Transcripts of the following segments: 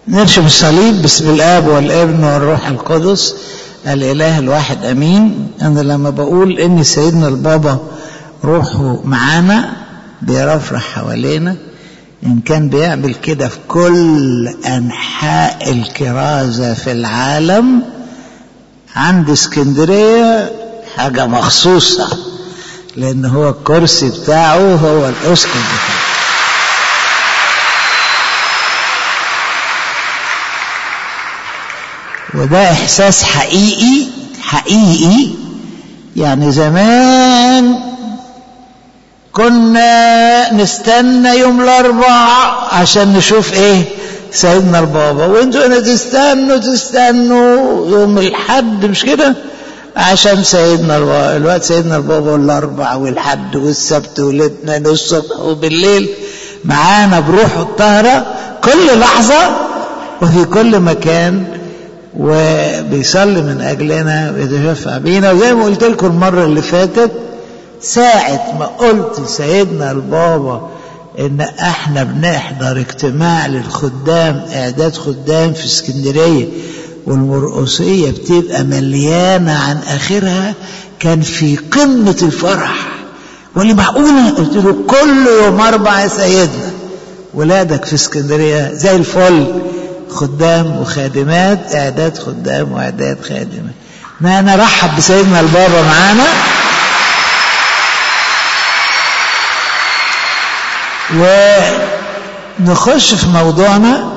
نرشم الصليب باسم الاب والابن والروح القدس الاله الواحد امين انا لما بقول ان سيدنا البابا روحه معانا بيرفرح حوالينا ان كان بيعمل كده في كل انحاء الكرازه في العالم عند اسكندريه حاجه مخصوصه لان هو الكرسي بتاعه هو الاسقف بتاعه وده احساس حقيقي حقيقي يعني زمان كنا نستنى يوم الاربعاء عشان نشوف ايه سيدنا البابا وانتوا هنا تستنوا تستنوا يوم الحد مش كده عشان سيدنا البابا الوقت سيدنا البابا الاربع والحد والسبت والاثنين والصبح وبالليل معانا بروحه الطاهره كل لحظه وفي كل مكان وبيصلي من اجلنا ويتشفع بينا وزي ما قلت لكم المره اللي فاتت ساعه ما قلت سيدنا البابا ان احنا بنحضر اجتماع للخدام اعداد خدام في اسكندريه والمرقصيه بتبقى مليانه عن اخرها كان في قمه الفرح واللي معقوله قلت له كل يوم اربع يا سيدنا ولادك في اسكندريه زي الفل خدام وخادمات اعداد خدام واعداد خادمات ما انا رحب بسيدنا البابا معانا ونخش في موضوعنا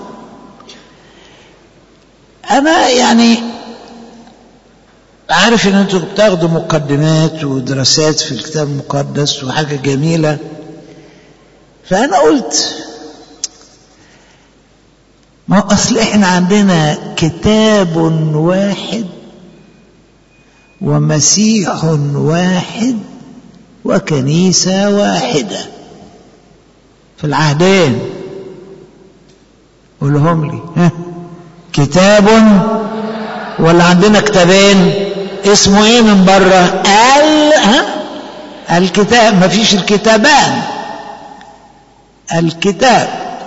انا يعني عارف ان انتوا بتاخدوا مقدمات ودراسات في الكتاب المقدس وحاجه جميله فانا قلت ما هو اصل احنا عندنا كتاب واحد ومسيح واحد وكنيسه واحده في العهدين قولهم لي ها كتاب ولا عندنا كتابين اسمه ايه من بره ال ها الكتاب ما فيش الكتابان الكتاب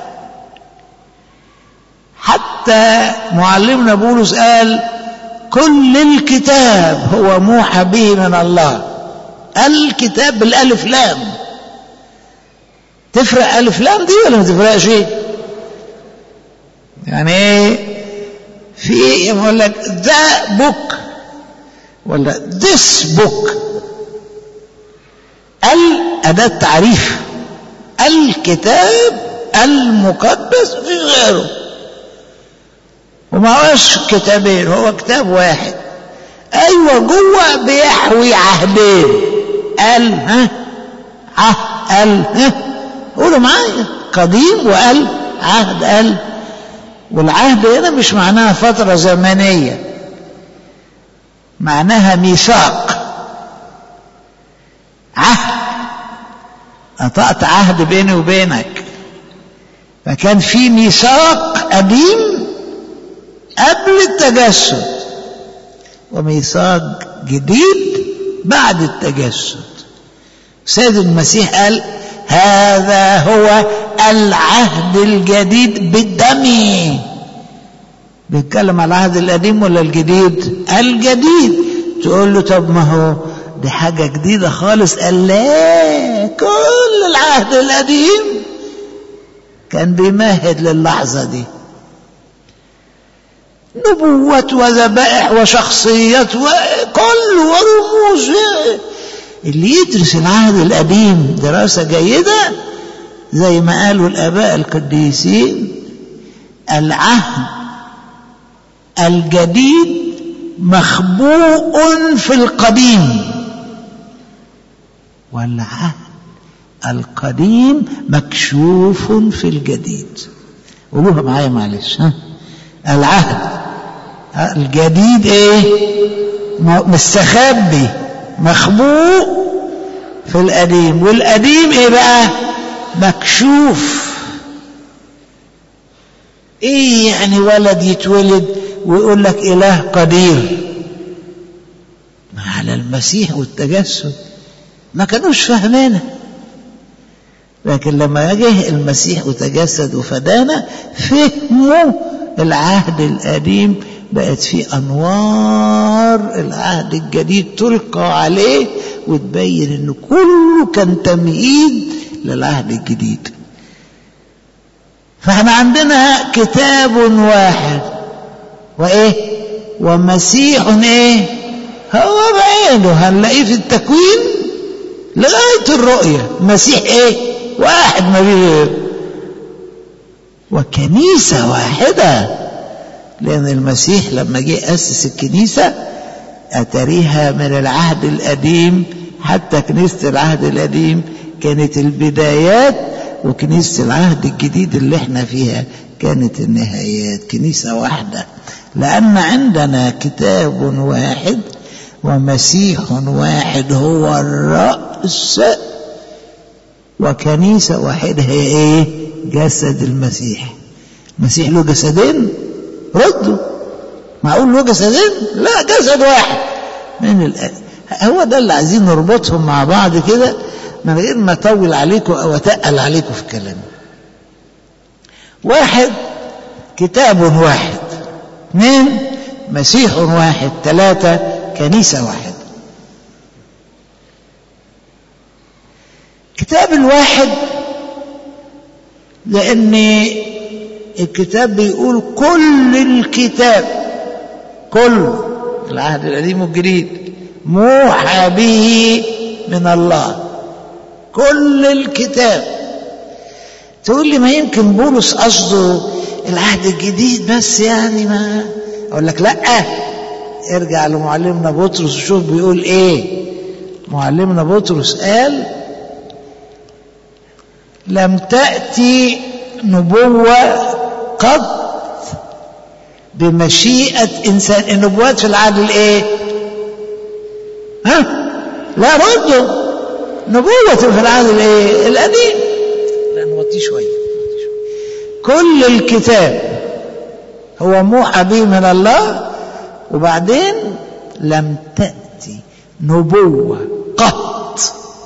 حتى معلمنا بولس قال كل الكتاب هو موحى به من الله الكتاب بالالف لام تفرق الف لام دي ولا ما تفرقش يعني ايه في يقول لك ذا بوك ولا this book ال أداة تعريف الكتاب المقدس في غيره وما هوش كتابين هو كتاب واحد ايوه جوه بيحوي عهدين قال ها عهد قال ها قولوا معايا قديم وقال عهد قال والعهد هنا مش معناها فترة زمنية معناها ميثاق عهد قطعت عهد بيني وبينك فكان في ميثاق قديم قبل التجسد وميثاق جديد بعد التجسد سيد المسيح قال هذا هو العهد الجديد بالدم بيتكلم على العهد القديم ولا الجديد الجديد تقول له طب ما هو دي حاجة جديدة خالص قال لا كل العهد القديم كان بيمهد للحظة دي نبوة وذبائح وشخصيات وكل ورموز اللي يدرس العهد القديم دراسة جيدة زي ما قالوا الآباء القديسين العهد الجديد مخبوء في القديم والعهد القديم مكشوف في الجديد قولوها معايا معلش ها العهد الجديد ايه مستخبي مخبوء في القديم والقديم ايه بقى مكشوف ايه يعني ولد يتولد ويقول لك اله قدير على المسيح والتجسد ما كانوش فاهمينها لكن لما جه المسيح وتجسد وفدانا فهموا العهد القديم بقت في انوار العهد الجديد تلقى عليه وتبين ان كله كان تمهيد للعهد الجديد فاحنا عندنا كتاب واحد وايه ومسيح ايه هو بعينه هنلاقيه في التكوين لغايه الرؤيه مسيح ايه واحد ما فيه وكنيسه واحده لأن المسيح لما جه أسس الكنيسة أتريها من العهد القديم حتى كنيسة العهد القديم كانت البدايات وكنيسة العهد الجديد اللي احنا فيها كانت النهايات كنيسة واحدة لأن عندنا كتاب واحد ومسيح واحد هو الرأس وكنيسة واحدة هي ايه جسد المسيح المسيح له جسدين ردوا معقول له جسدين لا جسد واحد من الآن هو ده اللي عايزين نربطهم مع بعض كده من غير ما اطول عليكم او اتقل عليكم في كلامي واحد كتاب واحد اثنين مسيح واحد ثلاثة كنيسة واحد كتاب الواحد لأن الكتاب بيقول كل الكتاب كل العهد القديم والجديد موحى به من الله كل الكتاب تقول لي ما يمكن بولس قصده العهد الجديد بس يعني ما اقول لك لا ارجع لمعلمنا بطرس وشوف بيقول ايه معلمنا بطرس قال لم تأتي نبوة قط بمشيئة إنسان النبوات في العهد الإيه؟ ها؟ لا برضه نبوة في العهد الإيه؟ القديم لا نوطيه شوية كل الكتاب هو موحى به من الله وبعدين لم تأتي نبوة قط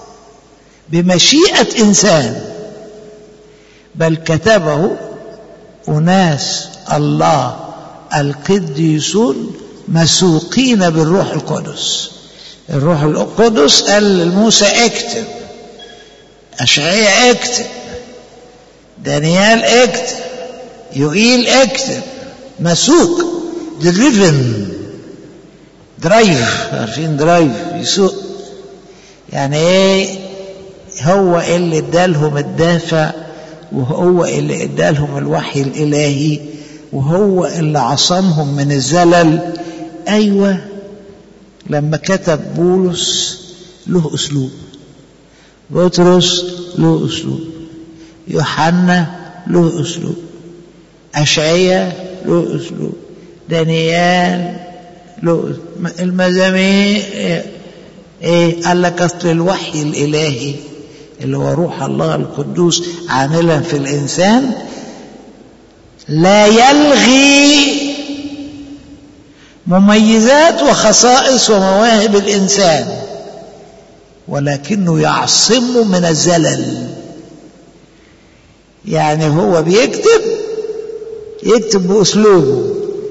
بمشيئة إنسان بل كتبه أناس الله القديسون مسوقين بالروح القدس الروح القدس قال لموسى اكتب أشعياء اكتب دانيال اكتب يوئيل اكتب مسوق دريفن درايف عارفين درايف يسوق يعني ايه هو اللي ادالهم الدافع وهو اللي ادالهم الوحي الالهي وهو اللي عصمهم من الزلل ايوه لما كتب بولس له اسلوب بطرس له اسلوب يوحنا له اسلوب اشعياء له اسلوب دانيال له المزامير ايه قال لك اصل الوحي الالهي اللي هو روح الله القدوس عاملا في الانسان لا يلغي مميزات وخصائص ومواهب الانسان ولكنه يعصمه من الزلل يعني هو بيكتب يكتب باسلوبه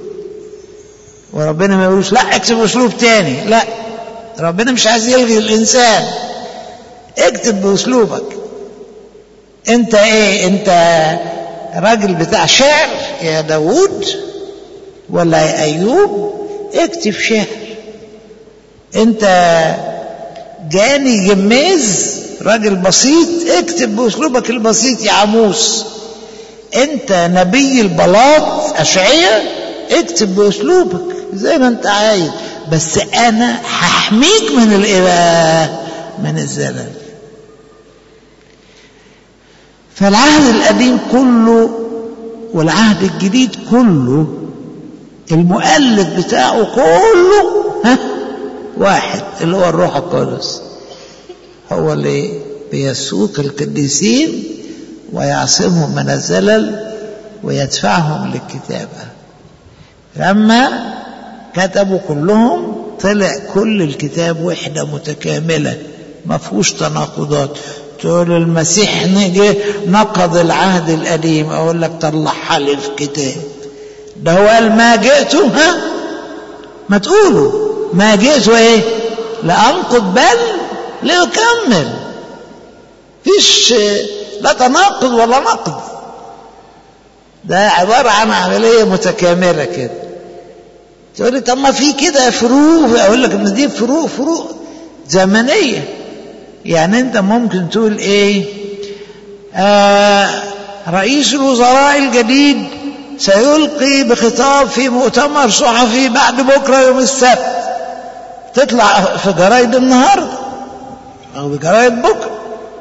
وربنا ما يقولوش لا اكتب باسلوب تاني لا ربنا مش عايز يلغي الانسان اكتب باسلوبك انت ايه انت راجل بتاع شعر يا داوود ولا يا ايوب اكتب شعر انت جاني جميز راجل بسيط اكتب باسلوبك البسيط يا عموس انت نبي البلاط اشعية اكتب باسلوبك زي ما انت عايز بس انا هحميك من الاله من الزلل فالعهد القديم كله والعهد الجديد كله المؤلف بتاعه كله ها واحد اللي هو الروح القدس هو اللي بيسوق القديسين ويعصمهم من الزلل ويدفعهم للكتابة لما كتبوا كلهم طلع كل الكتاب وحدة متكاملة ما فيهوش تناقضات تقول المسيح نجي نقض العهد القديم اقول لك طلعها لي في كتاب ده هو قال ما جئت ها ما تقولوا ما جئت ايه لانقض بل ليكمل فيش لا تناقض ولا نقض ده عبارة عن عملية متكاملة كده تقول لي طب ما في كده فروق اقول لك ان دي فروق فروق زمنية يعني انت ممكن تقول ايه آه رئيس الوزراء الجديد سيلقي بخطاب في مؤتمر صحفي بعد بكرة يوم السبت تطلع في جرايد النهاردة أو بجرايد بكرة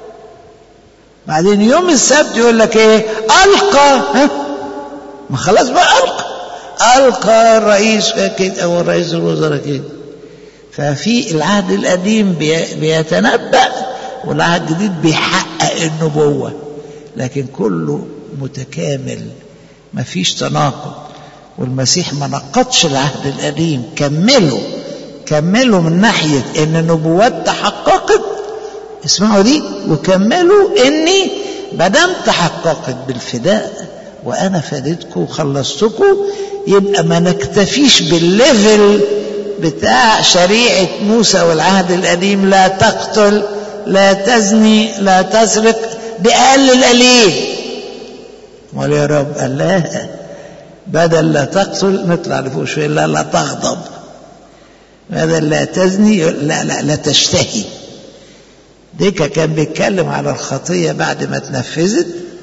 بعدين يوم السبت يقول لك ايه ألقى ها ما خلاص بقى ألقى ألقى الرئيس كده أو رئيس الوزراء كده ففي العهد القديم بيتنبأ والعهد الجديد بيحقق النبوة لكن كله متكامل ما فيش تناقض والمسيح ما نقضش العهد القديم كمله كمله من ناحية ان النبوات تحققت اسمعوا دي وكملوا اني مادام تحققت بالفداء وانا فديتكم وخلصتكم يبقى ما نكتفيش بالليفل بتاع شريعة موسى والعهد القديم لا تقتل لا تزني لا تسرق بأقل القليل قال يا رب قال لا بدل لا تقتل نطلع لفوق شوية لا لا تغضب بدل لا تزني لا لا لا تشتهي ديكا كان بيتكلم على الخطية بعد ما اتنفذت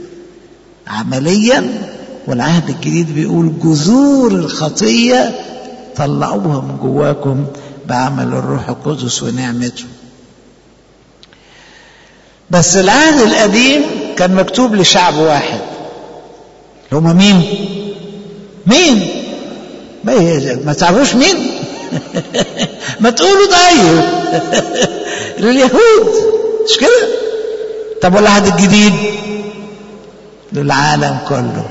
عمليا والعهد الجديد بيقول جذور الخطية طلعوها من جواكم بعمل الروح القدس ونعمته بس العهد القديم كان مكتوب لشعب واحد هما مين مين ما تعرفوش مين ما تقولوا طيب لليهود مش كده طب والعهد الجديد للعالم كله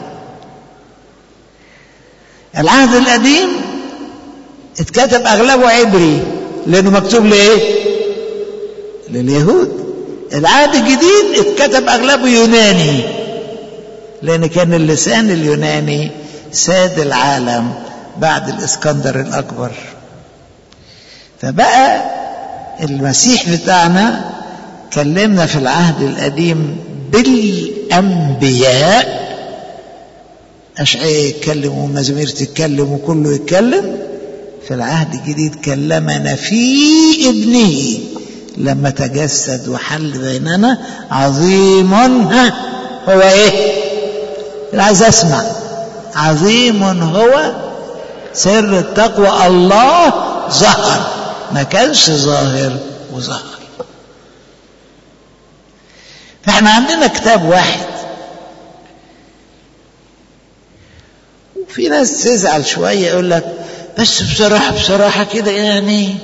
العهد القديم اتكتب اغلبه عبري لانه مكتوب لايه لليهود العهد الجديد اتكتب اغلبه يوناني لان كان اللسان اليوناني ساد العالم بعد الاسكندر الاكبر فبقى المسيح بتاعنا كلمنا في العهد القديم بالانبياء اشعياء يتكلم ومزامير تتكلم وكله يتكلم في العهد الجديد كلمنا في ابنه لما تجسد وحل بيننا عظيم هو ايه عايز اسمع عظيم هو سر التقوى الله ظهر ما كانش ظاهر وظهر فاحنا عندنا كتاب واحد وفي ناس تزعل شوية يقول لك بس بصراحة بصراحة كده يعني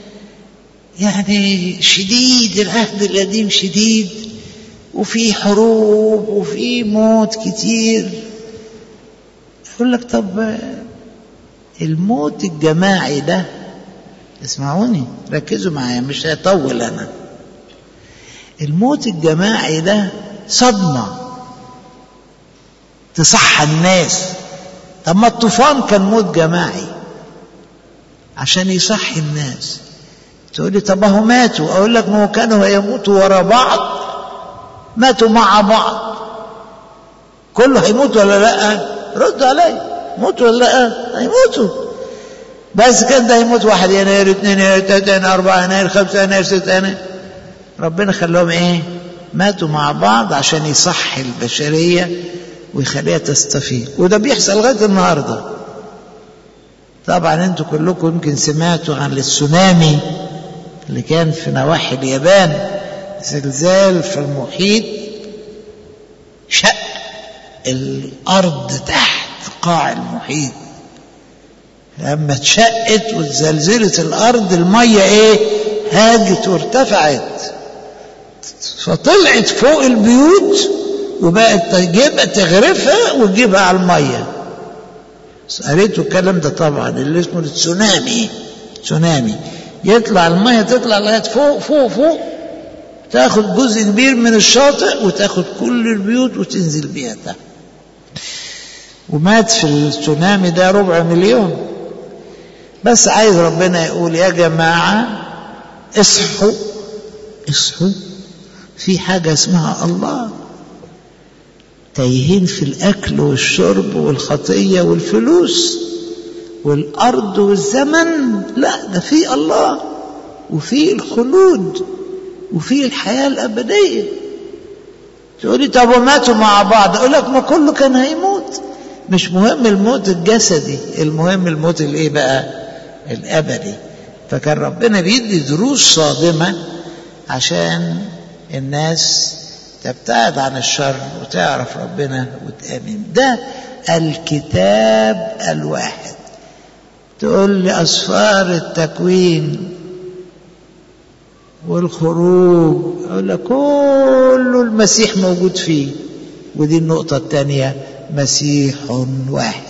يعني شديد العهد القديم شديد وفي حروب وفي موت كتير يقول لك طب الموت الجماعي ده اسمعوني ركزوا معايا مش هطول انا الموت الجماعي ده صدمة تصحى الناس طب ما الطوفان كان موت جماعي عشان يصحي الناس تقول لي طب هو ماتوا اقول لك ما هو كانوا هيموتوا ورا بعض ماتوا مع بعض كله هيموت ولا لا رد علي موت ولا لا هيموتوا بس كان ده يموت واحد يناير اثنين يناير ثلاثة يناير أربعة يناير خمسة يناير ستة يناير ربنا خلاهم ايه ماتوا مع بعض عشان يصحي البشرية ويخليها تستفيد وده بيحصل لغاية النهاردة طبعا انتوا كلكم يمكن سمعتوا عن التسونامي اللي كان في نواحي اليابان زلزال في المحيط شق الأرض تحت قاع المحيط لما اتشقت واتزلزلت الأرض المية إيه هاجت وارتفعت فطلعت فوق البيوت وبقت تجيبها تغرفها وتجيبها على المية قريتوا الكلام ده طبعا اللي اسمه التسونامي تسونامي يطلع المية تطلع لغاية فوق فوق فوق تاخد جزء كبير من الشاطئ وتاخد كل البيوت وتنزل بيها تحت ومات في التسونامي ده ربع مليون بس عايز ربنا يقول يا جماعة اصحوا اصحوا في حاجة اسمها الله تايهين في الأكل والشرب والخطية والفلوس والأرض والزمن لا ده في الله وفي الخلود وفي الحياة الأبدية تقولي طب وماتوا مع بعض أقول لك ما كله كان هيموت مش مهم الموت الجسدي المهم الموت الايه بقى الابدي فكان ربنا بيدي دروس صادمه عشان الناس تبتعد عن الشر وتعرف ربنا وتامن ده الكتاب الواحد تقول لي اسفار التكوين والخروج اقول لك كله المسيح موجود فيه ودي النقطه الثانيه مسيح واحد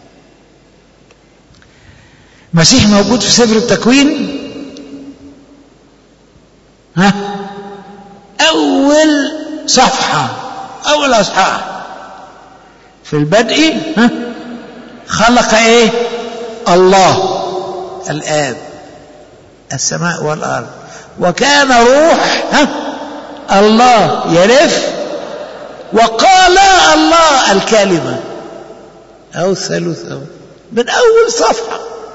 مسيح موجود في سفر التكوين ها أول صفحة أول أصحاح في البدء ها خلق إيه الله الآب السماء والأرض وكان روح ها الله يرف وقال الله الكلمة أو الثالوث أو من أول صفحة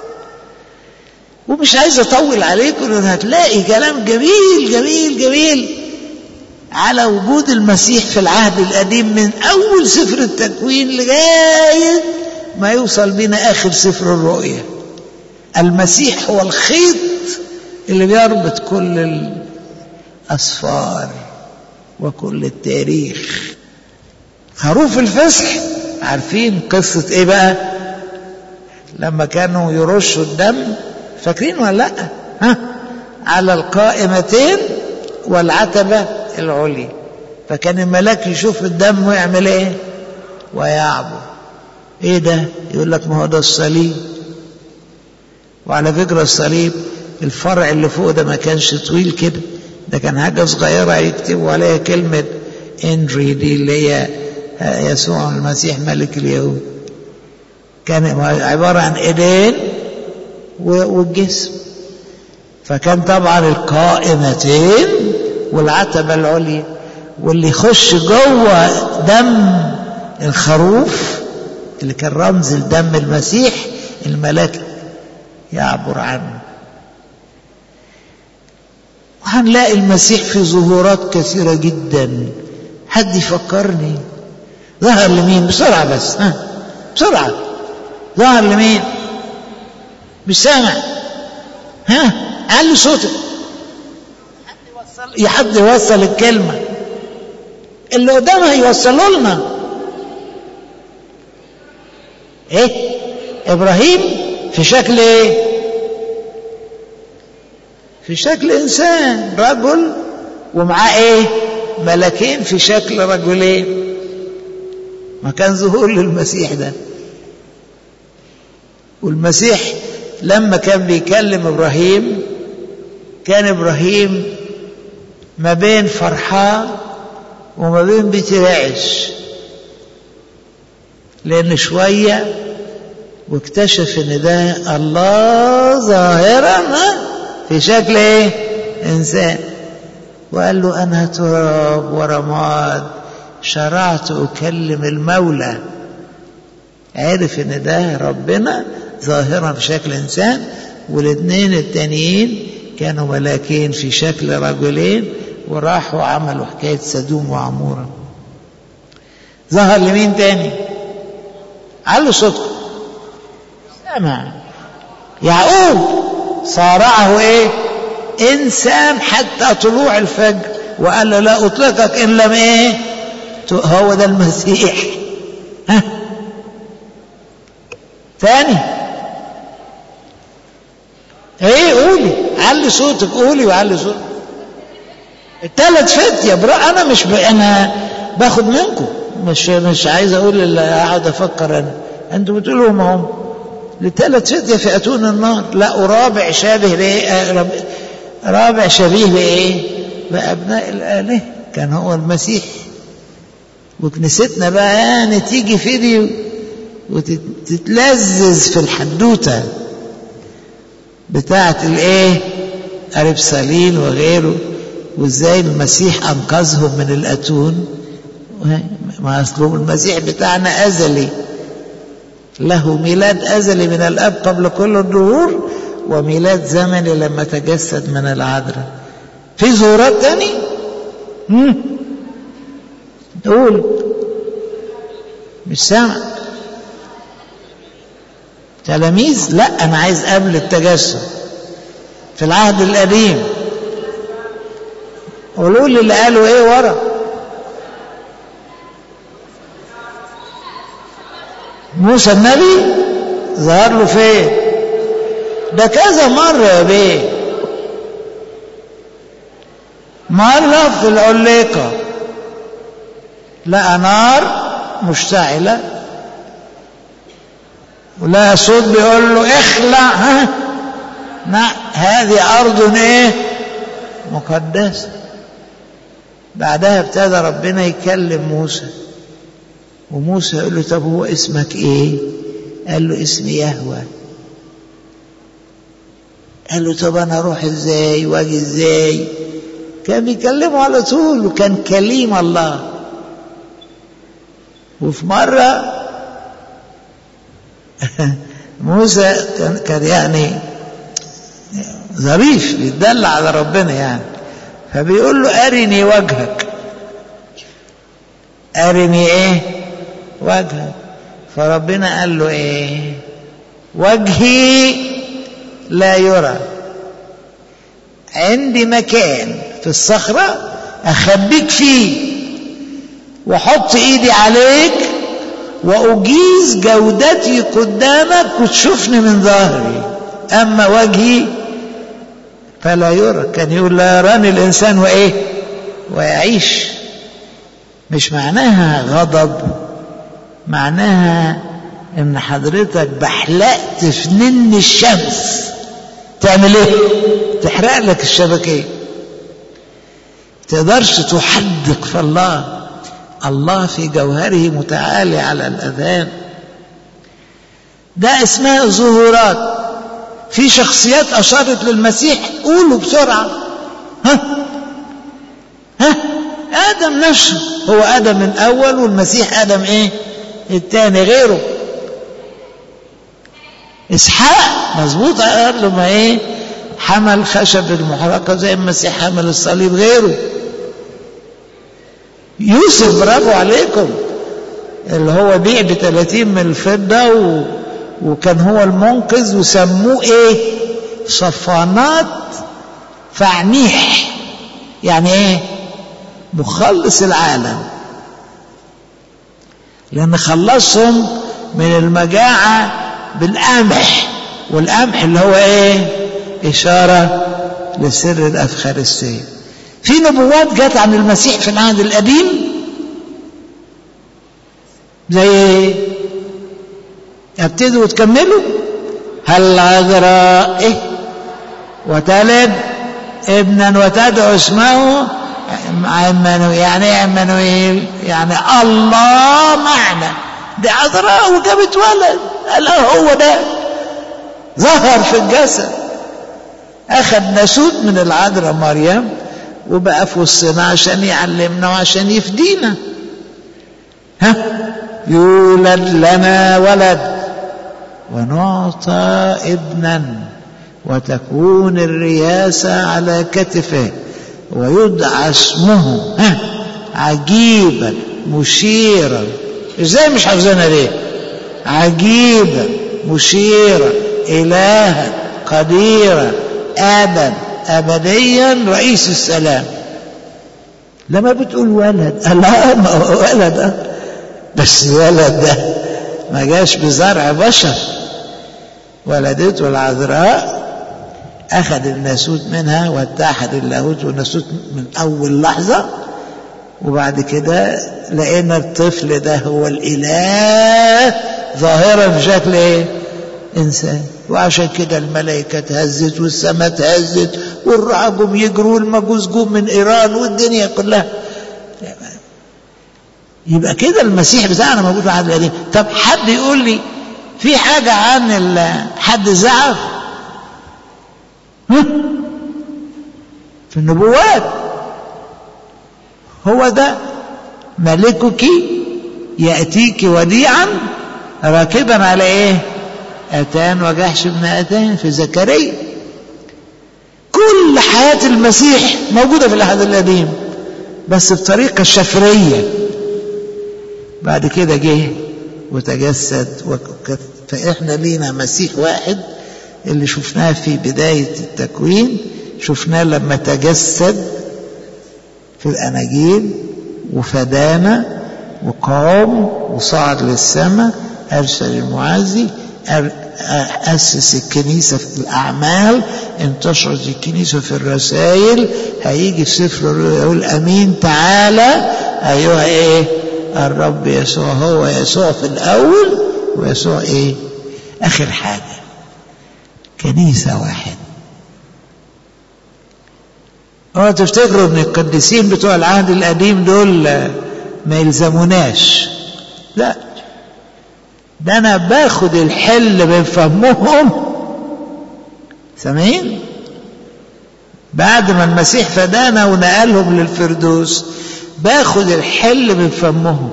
ومش عايز أطول عليكم لأن هتلاقي كلام جميل جميل جميل على وجود المسيح في العهد القديم من أول سفر التكوين لغاية ما يوصل بنا آخر سفر الرؤيا المسيح هو الخيط اللي بيربط كل الأسفار وكل التاريخ خروف الفصح عارفين قصة ايه بقى لما كانوا يرشوا الدم فاكرين ولا لا ها على القائمتين والعتبة العليا فكان الملاك يشوف الدم ويعمل ايه ويعبر ايه ده يقول لك ما هو ده الصليب وعلى فكرة الصليب الفرع اللي فوق ده ما كانش طويل كده ده كان حاجة صغيرة يكتبوا عليها كلمة اندري دي اللي هي يسوع المسيح ملك اليهود كان عبارة عن ايدين والجسم فكان طبعا القائمتين والعتبة العليا واللي يخش جوه دم الخروف اللي كان رمز لدم المسيح الملاك يعبر عنه وهنلاقي المسيح في ظهورات كثيرة جدا حد يفكرني ظهر لمين بسرعة بس ها بسرعة ظهر لمين مش سامع ها علي صوتك يا حد يوصل الكلمة اللي قدامها يوصلوا لنا ايه ابراهيم في شكل ايه في شكل انسان رجل ومعاه ايه ملكين في شكل رجلين ما كان ظهور للمسيح ده والمسيح لما كان بيكلم ابراهيم كان ابراهيم ما بين فرحان وما بين بيترعش لان شويه واكتشف ان ده الله ظاهرا في شكل ايه انسان وقال له انا تراب ورماد شرعت اكلم المولى عرف ان ده ربنا ظاهرا في شكل انسان والاثنين التانيين كانوا ملاكين في شكل رجلين وراحوا عملوا حكايه سدوم وعموره ظهر لمين تاني علوا صوتكم سمع يعقوب صارعه ايه انسان حتى طلوع الفجر وقال له لا اطلقك ان لم ايه هو ده المسيح ها تاني ايه قولي علي صوتك قولي وعلي صوتك الثلاث فتية برا انا مش ب... انا باخد منكم مش مش عايز اقول اللي اقعد افكر انا انتوا بتقولوا ما هم لثلاث فتية فئتون النار لا ورابع شابه بايه رابع شبيه بايه بأبناء الآلهة كان هو المسيح وكنيستنا بقى يعني تيجي في دي وتتلذذ في الحدوتة بتاعة الايه أربسالين وغيره وازاي المسيح أنقذهم من الأتون ما أصلهم المسيح بتاعنا أزلي له ميلاد أزلي من الأب قبل كل الدهور وميلاد زمني لما تجسد من العذراء في ظهورات تاني مم. قول مش سامع تلاميذ لا انا عايز قبل التجسد في العهد القديم قولوا لي اللي قالوا ايه ورا موسى النبي ظهر له فين ده كذا مرة يا بيه مرة في العليقة لقى نار مشتعلة ولقى صوت بيقول له اخلع ها هذه أرض ايه مقدسة بعدها ابتدى ربنا يكلم موسى وموسى يقول له طب هو اسمك ايه قال له اسمي يهوه قال له طب انا اروح ازاي واجي ازاي كان بيكلمه على طول وكان كليم الله وفي مرة موسى كان, كان يعني ظريف بيتدلع على ربنا يعني فبيقول له أرني وجهك أرني إيه وجهك فربنا قال له إيه وجهي لا يرى عندي مكان في الصخرة أخبيك فيه وحط ايدي عليك واجيز جودتي قدامك وتشوفني من ظهري اما وجهي فلا يرى كان يقول لا يراني الانسان وايه ويعيش مش معناها غضب معناها ان حضرتك بحلقت في نن الشمس تعمل ايه تحرق لك الشبكيه تقدرش تحدق في الله الله في جوهره متعالي على الأذان ده اسمها ظهورات في شخصيات أشارت للمسيح قولوا بسرعة ها ها آدم نفسه هو آدم الأول والمسيح آدم إيه الثاني غيره إسحاق مظبوط قال له ما إيه حمل خشب المحرقة زي المسيح حمل الصليب غيره يوسف برافو عليكم اللي هو بيع ب 30 من الفضة و... وكان هو المنقذ وسموه ايه صفانات فعنيح يعني ايه مخلص العالم لان خلصهم من المجاعة بالقمح والقمح اللي هو ايه اشارة لسر الافخارستيه في نبوات جت عن المسيح في العهد القديم زي ابتدوا وتكملوا هل عذراء إيه وتلد ابنا وتدعو اسمه عمانويل يعني ايه عمانويل يعني الله معنا دي عذراء وجابت ولد قال هو ده ظهر في الجسد اخذ نسوت من العذراء مريم وبقى في وسطنا عشان يعلمنا وعشان يفدينا ها يولد لنا ولد ونعطى ابنا وتكون الرياسة على كتفه ويدعى اسمه ها عجيبا مشيرا ازاي مش حافظينها ليه عجيبا مشيرا إلها قديرا أبا أبديا رئيس السلام لما بتقول ولد لا ما هو ولد بس الولد ده ما جاش بزرع بشر ولدته العذراء أخذ الناسوت منها واتحد اللاهوت والناسوت من أول لحظة وبعد كده لقينا الطفل ده هو الإله ظاهرا في شكل إيه؟ إنسان وعشان كده الملائكة تهزت والسماء تهزت والرعاة جم يجروا والمجوس جم من إيران والدنيا كلها يبقى كده المسيح بتاعنا موجود في العهد القديم طب حد يقول لي في حاجة عن حد زعف في النبوات هو ده ملكك يأتيك وديعا راكبا على ايه أتان وجحش بن أتان في زكريا كل حياة المسيح موجودة في العهد القديم بس بطريقة شفرية بعد كده جه وتجسد وكت... فإحنا لينا مسيح واحد اللي شفناه في بداية التكوين شفناه لما تجسد في الأناجيل وفدانا وقام وصعد للسماء أرسل المعزي أسس الكنيسة في الأعمال انتشرت الكنيسة في الرسائل هيجي في سفر الرؤيا يقول أمين تعالى أيها إيه الرب يسوع هو يسوع في الأول ويسوع إيه آخر حاجة كنيسة واحد هو تفتكروا ان القديسين بتوع العهد القديم دول ما يلزموناش لا ده انا باخد الحل من فمهم سامعين بعد ما المسيح فدانا ونقلهم للفردوس باخد الحل من فمهم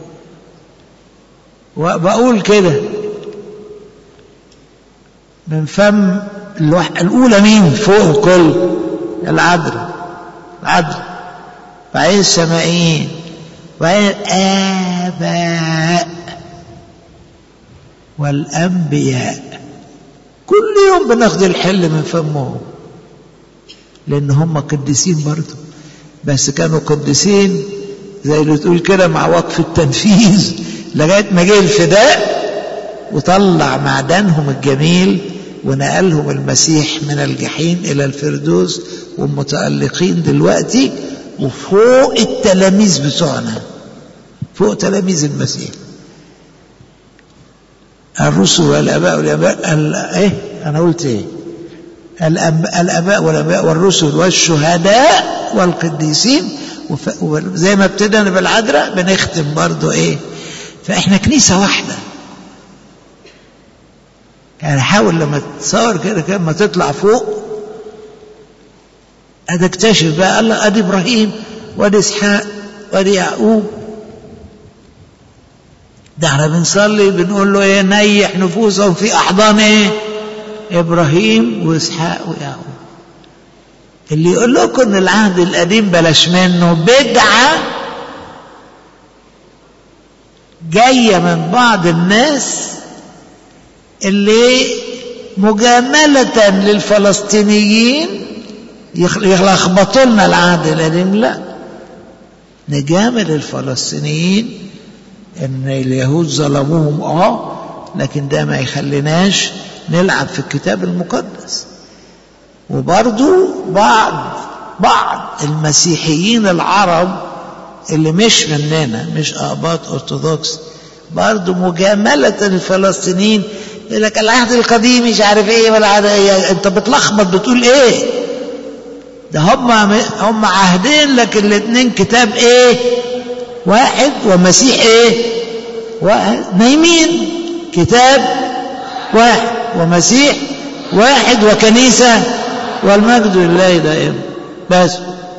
وبقول كده من فم الأولى مين فوق الكل العذراء العذراء وبعدين السمائيين وبعدين الآباء والأنبياء كل يوم بناخد الحل من فمهم لأن هم قديسين برضه بس كانوا قديسين زي اللي تقول كده مع وقف التنفيذ لغاية ما جه الفداء وطلع معدنهم الجميل ونقلهم المسيح من الجحيم إلى الفردوس والمتألقين دلوقتي وفوق التلاميذ بتوعنا فوق تلاميذ المسيح الرسل والآباء والآباء ايه أنا قلت إيه الأب... الآباء والآباء والرسل والشهداء والقديسين وف... وزي ما ابتدينا بالعذراء بنختم برضو إيه فإحنا كنيسة واحدة يعني حاول لما تصور كده كده ما تطلع فوق ادي اكتشف بقى الله ادي ابراهيم وادي اسحاق وادي يعقوب ده احنا بنصلي بنقول له ايه نيح نفوسهم في احضان ايه ابراهيم واسحاق ويعقوب اللي يقول لكم ان العهد القديم بلاش منه بدعه جايه من بعض الناس اللي مجاملة للفلسطينيين يلخبطوا لنا العهد القديم لا نجامل الفلسطينيين ان اليهود ظلموهم اه لكن ده ما يخليناش نلعب في الكتاب المقدس وبرضو بعض بعض المسيحيين العرب اللي مش مننا مش اباط ارثوذكس برضو مجاملة الفلسطينيين يقول لك العهد القديم مش عارف ايه ولا عهد ايه انت بتلخبط بتقول ايه ده هم هم عهدين لكن الاثنين كتاب ايه واحد ومسيح ايه واحد نايمين كتاب واحد ومسيح واحد وكنيسة والمجد لله دائما بس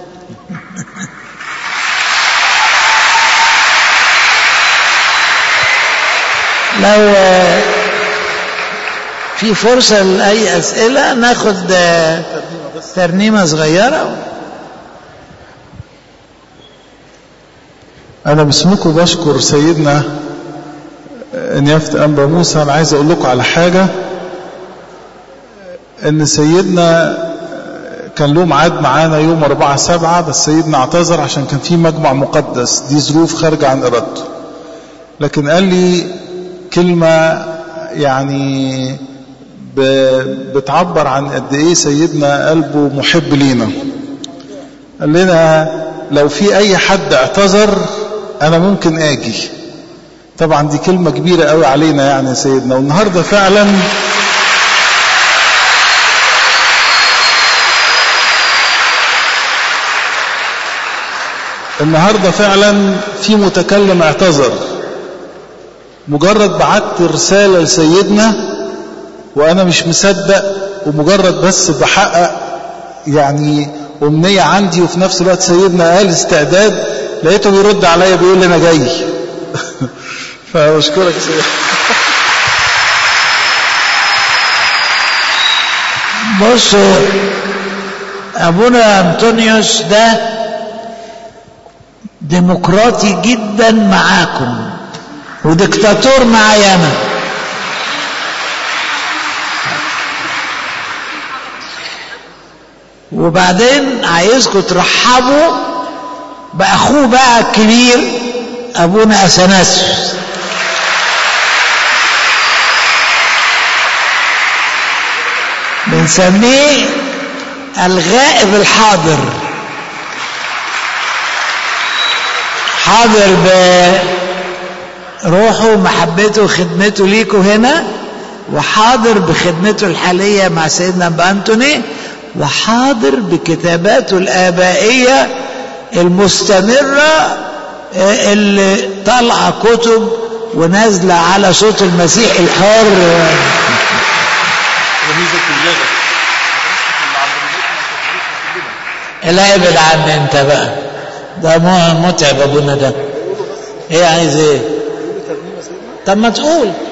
لو في فرصة لأي أسئلة ناخد ترنيمة صغيرة أنا باسمكم بشكر سيدنا نيافة أنبا موسى أنا عايز أقول لكم على حاجة إن سيدنا كان له ميعاد معانا يوم أربعة سبعة بس سيدنا اعتذر عشان كان في مجمع مقدس دي ظروف خارجة عن إرادته لكن قال لي كلمة يعني بتعبر عن قد ايه سيدنا قلبه محب لينا قال لنا لو في اي حد اعتذر انا ممكن اجي طبعا دي كلمة كبيرة قوي علينا يعني يا سيدنا والنهاردة فعلا النهاردة فعلا في متكلم اعتذر مجرد بعت رسالة لسيدنا وأنا مش مصدق ومجرد بس بحقق يعني أمنية عندي وفي نفس الوقت سيدنا قال استعداد لقيته بيرد عليا بيقول لي أنا جاي فأشكرك سيدنا بصوا أبونا أنطونيوس ده ديمقراطي جدا معاكم وديكتاتور معايا أنا وبعدين عايزكم ترحبوا بأخوه بقى الكبير أبونا أثناسيوس بنسميه الغائب الحاضر حاضر بروحه ومحبته وخدمته ليكوا هنا وحاضر بخدمته الحالية مع سيدنا أبا أنتوني وحاضر بكتاباته الآبائية المستمرة اللي طالعة كتب ونازلة على صوت المسيح الحر لا ابعد عني انت بقى ده متعب ابونا ده ايه عايز ايه طب ما تقول